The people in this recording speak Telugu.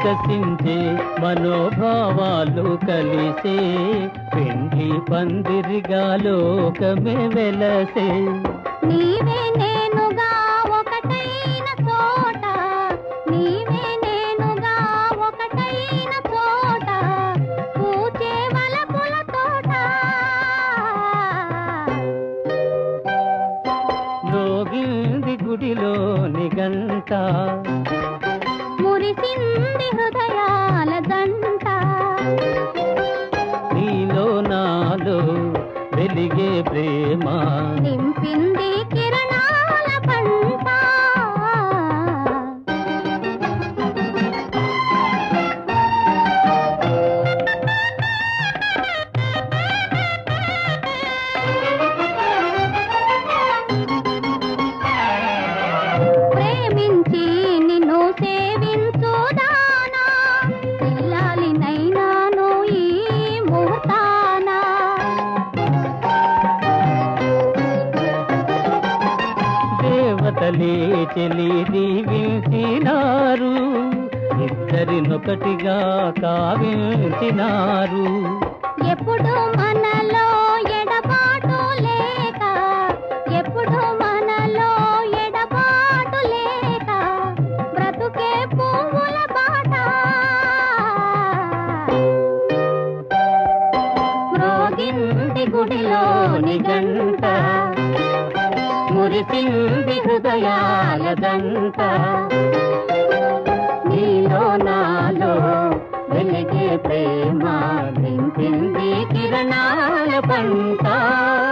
వికసించే మనోభావాలు కలిసే పెండ్లి పందిరిగా లోకమే వెలసే నీవే నేనుగా ఒకటైన చోట నీవే నేనుగా ఒకటైన చోట పూచే వలపుల తోట రోగింది గుడిలోని గంట మురిసింది హృదయాల దంట నీలో నాలో వెలిగే ప్రేమ నింపింది కిరణాల పంట ప్రేమించి నిన్ను సేవించుదానా ఇల్లాలినైనాను ఈ ముహూర్తానా దేవతలే చెలి దీవించినారు ఇద్దరినొకటిగా కావించినారు ఎప్పుడు మనలో ఎడబాటు లేక ఎప్పుడు మనలో ఎడబాటు లేక బ్రతుకే పువ్వుల బాట మ్రోగింది గుడిలోని గంట మురిసింది హృదయాల దంట నీలో నాలో వెలిగే ప్రేమ నింపింది కిరణాల పంట